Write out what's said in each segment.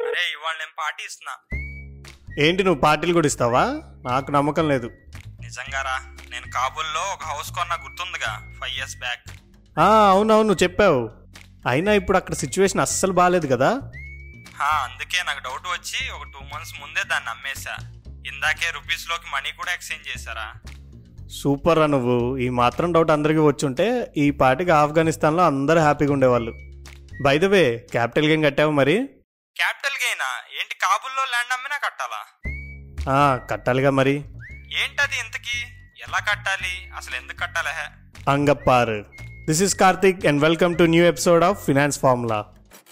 అరే ఇవాళ నేను పార్టీ ఇస్తున్నా ఏంటి నువ్వు పార్టీలు కూడా ఇస్తావా నాకు నమ్మకం లేదు నిజంగారా నేను కాబూల్లో ఒక హౌస్ కొన్నా గుర్తుందిగా ఫైవ్ ఇయర్స్ బ్యాక్ ఆ, అవునవును చెప్పావు అయినా ఇప్పుడు అక్కడ సిచ్యువేషన్ అస్సలు బాగాలేదు కదా హా అందుకే నాకు డౌట్ వచ్చి ఒక టూ మంత్స్ ముందే దాన్ని అమ్మేశా ఇందాకే రూపీస్లోకి మనీ కూడా ఎక్స్చేంజ్ చేశారా సూపర్ రా నువ్వు ఈ మాత్రం డౌట్ అందరికీ వచ్చుంటే ఈ పార్టీకి ఆఫ్ఘనిస్తాన్లో అందరూ హ్యాపీగా ఉండేవాళ్ళు by the way capital game కట్టావు మరి క్యాపిటల్ గెయినా ఏంటి కాబూల్లో ల్యాండ్ అమ్మినా కట్టాలా ఆ, కట్టాలిగా మరి ఏంటది ఇంతకీ ఎలా కట్టాలి అసలు ఎందుకు కట్టాలి హే అంగప్పారు this is Karthik and welcome to new episode of finance formula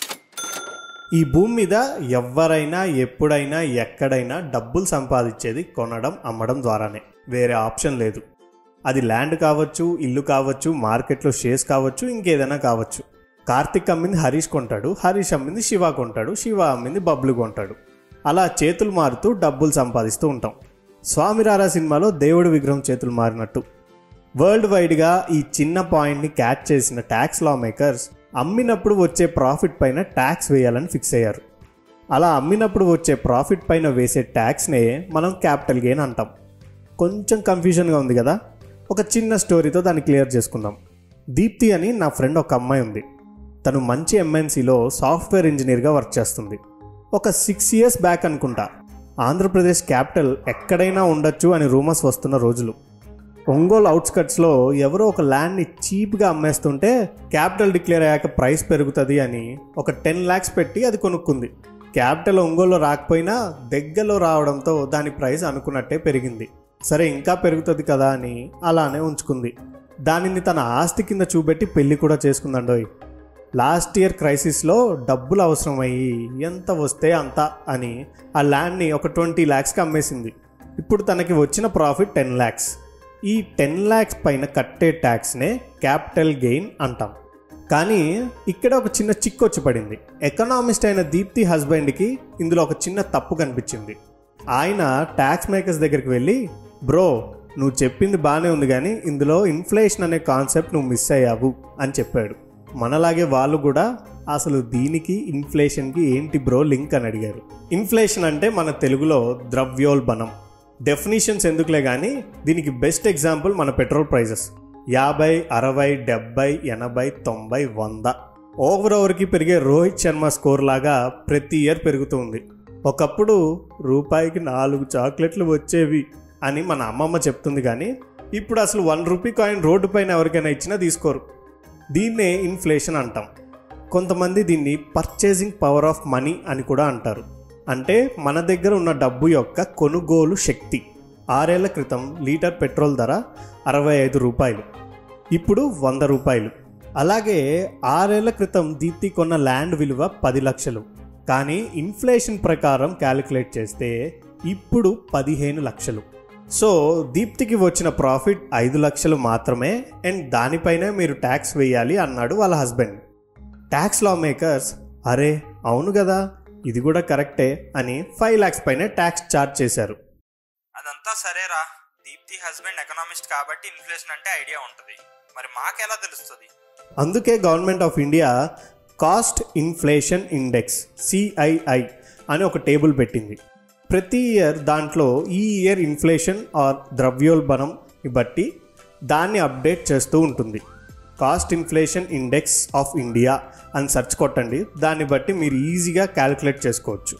ఈ భూమి మీద ఎవరైనా ఎప్పుడైనా ఎక్కడైనా డబ్బులు సంపాదించేది కొనడం అమ్మడం ద్వారానే వేరే ఆప్షన్ లేదు అది ల్యాండ్ కావచ్చు ఇల్లు కావచ్చు మార్కెట్లో షేర్స్ కావచ్చు ఇంకేదైనా కావచ్చు కార్తిక్ అమ్మింది హరీష్ కొంటాడు హరీష్ అమ్మింది శివ కొంటాడు శివ అమ్మింది బబ్లు కొంటాడు అలా చేతులు మారుతూ డబ్బులు సంపాదిస్తూ ఉంటాం స్వామిరారా సినిమాలో దేవుడి విగ్రహం చేతులు మారినట్టు వరల్డ్ వైడ్గా ఈ చిన్న పాయింట్ని క్యాచ్ చేసిన ట్యాక్స్ లా మేకర్స్ అమ్మినప్పుడు వచ్చే ప్రాఫిట్ పైన ట్యాక్స్ వేయాలని ఫిక్స్ అయ్యారు అలా అమ్మినప్పుడు వచ్చే ప్రాఫిట్ పైన వేసే ట్యాక్స్నే మనం క్యాపిటల్ గెయిన్ అంటాం కొంచెం కన్ఫ్యూజన్గా ఉంది కదా ఒక చిన్న స్టోరీతో దాన్ని క్లియర్ చేసుకుందాం దీప్తి అని నా ఫ్రెండ్ ఒక అమ్మాయి ఉంది తను మంచి ఎంఎన్సీలో సాఫ్ట్వేర్ ఇంజనీర్గా వర్క్ చేస్తుంది ఒక సిక్స్ ఇయర్స్ బ్యాక్ అనుకుంటా ఆంధ్రప్రదేశ్ క్యాపిటల్ ఎక్కడైనా ఉండొచ్చు అని రూమర్స్ వస్తున్న రోజులు ఒంగోలు అవుట్స్కట్స్లో ఎవరో ఒక ల్యాండ్ని చీప్గా అమ్మేస్తుంటే క్యాపిటల్ డిక్లేర్ అయ్యాక ప్రైస్ పెరుగుతుంది అని ఒక టెన్ ల్యాక్స్ పెట్టి అది కొనుక్కుంది క్యాపిటల్ ఒంగోలులో రాకపోయినా దగ్గరలో రావడంతో దాని ప్రైస్ అనుకున్నట్టే పెరిగింది సరే ఇంకా పెరుగుతుంది కదా అని అలానే ఉంచుకుంది దానిని తన ఆస్తి కింద చూపెట్టి పెళ్లి కూడా చేసుకుందండోయ్ లాస్ట్ ఇయర్ క్రైసిస్లో డబ్బులు అవసరమయ్యి ఎంత వస్తే అంత అని ఆ ల్యాండ్ని ఒక ట్వంటీ ల్యాక్స్కి అమ్మేసింది ఇప్పుడు తనకి వచ్చిన ప్రాఫిట్ టెన్ ల్యాక్స్ ఈ టెన్ ల్యాక్స్ పైన కట్టే ట్యాక్స్నే క్యాపిటల్ గెయిన్ అంటాం కానీ ఇక్కడ ఒక చిన్న చిక్కు వచ్చి పడింది ఎకనామిస్ట్ అయిన దీప్తి హస్బెండ్కి ఇందులో ఒక చిన్న తప్పు కనిపించింది ఆయన ట్యాక్స్ మేకర్స్ దగ్గరికి వెళ్ళి బ్రో నువ్వు చెప్పింది బాగానే ఉంది కానీ ఇందులో ఇన్ఫ్లేషన్ అనే కాన్సెప్ట్ నువ్వు మిస్ అయ్యావు అని చెప్పాడు మనలాగే వాళ్ళు కూడా అసలు దీనికి ఇన్ఫ్లేషన్కి ఏంటి బ్రో లింక్ అని అడిగారు ఇన్ఫ్లేషన్ అంటే మన తెలుగులో ద్రవ్యోల్బణం డెఫినేషన్స్ ఎందుకులే కానీ దీనికి బెస్ట్ ఎగ్జాంపుల్ మన పెట్రోల్ ప్రైజెస్ యాభై అరవై డెబ్బై ఎనభై తొంభై వంద ఓవర్ ఓవర్కి పెరిగే రోహిత్ శర్మ స్కోర్ లాగా ప్రతి ఇయర్ పెరుగుతుంది ఒకప్పుడు రూపాయికి నాలుగు చాక్లెట్లు వచ్చేవి అని మన అమ్మమ్మ చెప్తుంది కానీ ఇప్పుడు అసలు వన్ రూపీ కాయిన్ రోడ్డు పైన ఎవరికైనా ఇచ్చినా తీసుకోరు దీన్నే ఇన్ఫ్లేషన్ అంటాం కొంతమంది దీన్ని పర్చేసింగ్ పవర్ ఆఫ్ మనీ అని కూడా అంటారు అంటే మన దగ్గర ఉన్న డబ్బు యొక్క కొనుగోలు శక్తి ఆరేళ్ల క్రితం లీటర్ పెట్రోల్ ధర అరవై ఐదు రూపాయలు ఇప్పుడు వంద రూపాయలు అలాగే ఆరేళ్ల క్రితం దీప్తి కొన్న ల్యాండ్ విలువ పది లక్షలు కానీ ఇన్ఫ్లేషన్ ప్రకారం క్యాలిక్యులేట్ చేస్తే ఇప్పుడు పదిహేను లక్షలు సో దీప్తికి వచ్చిన ప్రాఫిట్ ఐదు లక్షలు మాత్రమే అండ్ దానిపైనే మీరు ట్యాక్స్ వేయాలి అన్నాడు వాళ్ళ హస్బెండ్ ట్యాక్స్ లా మేకర్స్ అరే అవును కదా ఇది కూడా కరెక్టే అని ఫైవ్ ల్యాక్స్ పైన ట్యాక్స్ ఛార్జ్ చేశారు అదంతా సరేరా దీప్తి హస్బెండ్ ఎకనామిస్ట్ కాబట్టి ఇన్ఫ్లేషన్ అంటే ఐడియా ఉంటుంది మరి మాకెలా తెలుస్తుంది అందుకే government of India cost inflation index CII అని ఒక టేబుల్ పెట్టింది ప్రతి ఇయర్ దాంట్లో ఈ ఇయర్ ఇన్ఫ్లేషన్ ఆర్ ద్రవ్యోల్బణం బట్టి దాన్ని అప్డేట్ చేస్తూ ఉంటుంది cost inflation index of India అని సెర్చ్ కొట్టండి దాన్ని బట్టి మీరు ఈజీగా క్యాలిక్యులేట్ చేసుకోవచ్చు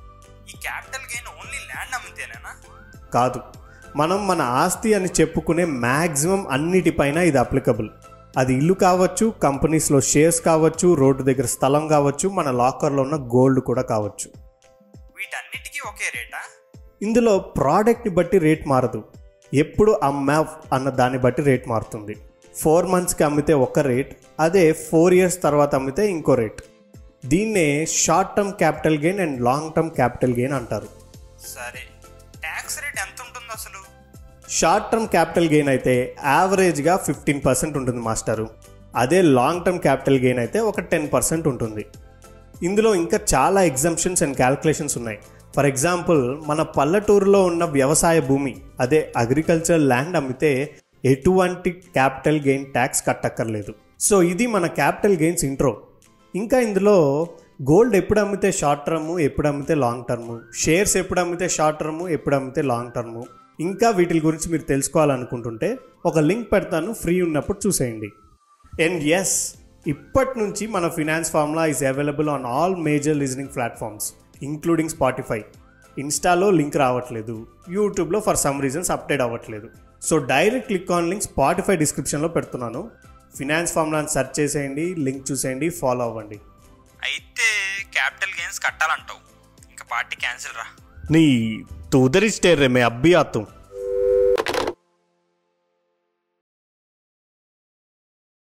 ఈ క్యాపిటల్ గెయిన్ ఓన్లీ ల్యాండ్ అమ్మితేనేనా కాదు మనం మన ఆస్తి అని చెప్పుకునే మ్యాక్సిమం అన్నిటిపైన ఇది అప్లికబుల్ అది ఇల్లు కావచ్చు కంపెనీస్లో షేర్స్ కావచ్చు రోడ్డు దగ్గర స్థలం కావచ్చు మన లాకర్లో ఉన్న గోల్డ్ కూడా కావచ్చు వీటన్నిటికీ ఒకే రేటా ఇందులో ప్రోడక్ట్ని బట్టి రేట్ మారదు ఎప్పుడు అమ్మావ్ అన్న దాన్ని బట్టి రేట్ మారుతుంది ఫోర్ మంత్స్కి అమ్మితే ఒక రేట్ అదే ఫోర్ ఇయర్స్ తర్వాత అమ్మితే ఇంకో రేట్ దీన్నే short term capital gain and long term capital gain అంటారు సరే ట్యాక్స్ రేట్ ఎంత ఉంటుంది అసలు షార్ట్ టర్మ్ క్యాపిటల్ గెయిన్ అయితే యావరేజ్గా ఫిఫ్టీన్ పర్సెంట్ ఉంటుంది మాస్టరు అదే లాంగ్ టర్మ్ క్యాపిటల్ గెయిన్ అయితే ఒక టెన్ పర్సెంట్ ఉంటుంది ఇందులో ఇంకా చాలా ఎగ్జామ్షన్స్ అండ్ క్యాల్కులేషన్స్ ఉన్నాయి ఫర్ ఎగ్జాంపుల్ మన పల్లెటూరులో ఉన్న వ్యవసాయ భూమి అదే అగ్రికల్చర్ ల్యాండ్ అమ్మితే ఎటువంటి క్యాపిటల్ గెయిన్ ట్యాక్స్ కట్టక్కర్లేదు సో ఇది మన క్యాపిటల్ గెయిన్స్ ఇంట్రో ఇంకా ఇందులో గోల్డ్ ఎప్పుడు అమ్మితే షార్ట్ టర్మ్ ఎప్పుడు అమ్మితే లాంగ్ టర్మ్ షేర్స్ ఎప్పుడు అమ్మితే షార్ట్ టర్మ్ ఎప్పుడు అమ్మితే లాంగ్ టర్మ్ ఇంకా వీటి గురించి మీరు తెలుసుకోవాలనుకుంటుంటే ఒక లింక్ పెడతాను ఫ్రీ ఉన్నప్పుడు చూసేయండి అండ్ ఎస్ ఇప్పటి నుంచి మన finance formula is available on all major listening platforms including Spotify ఇన్స్టాలో లింక్ రావట్లేదు యూట్యూబ్లో ఫర్ సమ్ రీజన్స్ అప్డేట్ అవ్వట్లేదు so direct click on link Spotify డిస్క్రిప్షన్లో పెడుతున్నాను ఫినాన్స్ ఫార్ములాని సెర్చ్ చేసేయండి లింక్ చూసేయండి ఫాలో అవ్వండి అయితే క్యాపిటల్ గెయిన్స్ కట్టాలంటావు ఇంకా పార్టీ క్యాన్సిల్ రా నీ తూ ఉधर ही स्टेर रे मैं अब भी आता हूँ